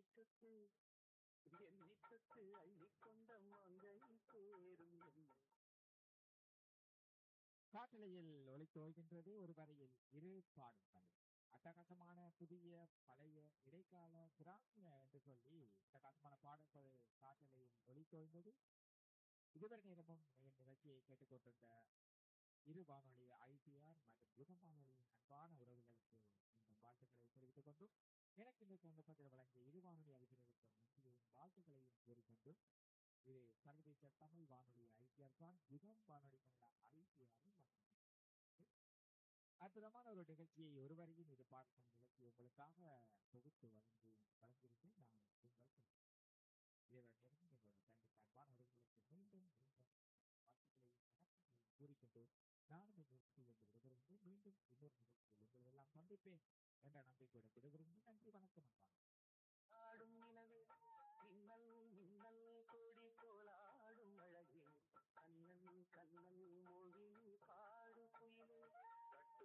தொட்டு என்னை தொட்டு அள்ளிக்கொண்ட மங்கை சேரும் என்னை காட்டலையில் ஒலித்து வருகின்றது ஒரு வரையில் இரு பாடல்கள் அட்டகாசமான புதிய பழைய இடைக்கால கிராமிய என்று சொல்லி அட்டகாசமான பாடல்கள் காட்டலையில் ஒலித்து வரும்போது இதுவரை நேரமும் என் நிகழ்ச்சியை கேட்டுக்கொண்டிருந்த இரு வானொலி ஐடிஆர் மற்றும் யுகம் வானொலியின் அன்பான உறவுகளுக்கு இந்த வாழ்த்துக்களை தெரிவித்துக் கொண்டும் எனக்கு இந்த சந்தர்ப்பத்தில் வழங்கிய இரு வானொலி அறிஞர்களுக்கு நன்றியையும் வாழ்த்துக்களையும் கூறிக்கொண்டு இது சர்வதேச தமிழ் வானொலி ஐடிஆர் தான் யுகம் வானொலி கனடா ஐடிஆர் மற்றும் அற்புதமான ஒரு நிகழ்ச்சியை ஒருவரையும் இது பார்க்கும் நிகழ்ச்சி உங்களுக்காக தொகுத்து வழங்கி வழங்கியிருக்கேன் நான் உங்கள் இறைவன் எங்களோட தனது அன்பான உறவுகளுக்கு மீண்டும் மீண்டும் வாழ்த்துக்களையும் வணக்கங்களையும் கூறிக்கொண்டு நானும் இந்த நிகழ்ச்சியில் விடுபடுகிறேன் மீண்டும் இன்னொரு நிகழ்ச்சியில் உங்களை எல்லாம் சந்திப்பேன் என்ற நம்பிக்கையோடு விடுபடுகிறேன் நன்றி வணக்கம் அன்பா ஆடும் நிலவு மின்னல் மின்னல் கொடி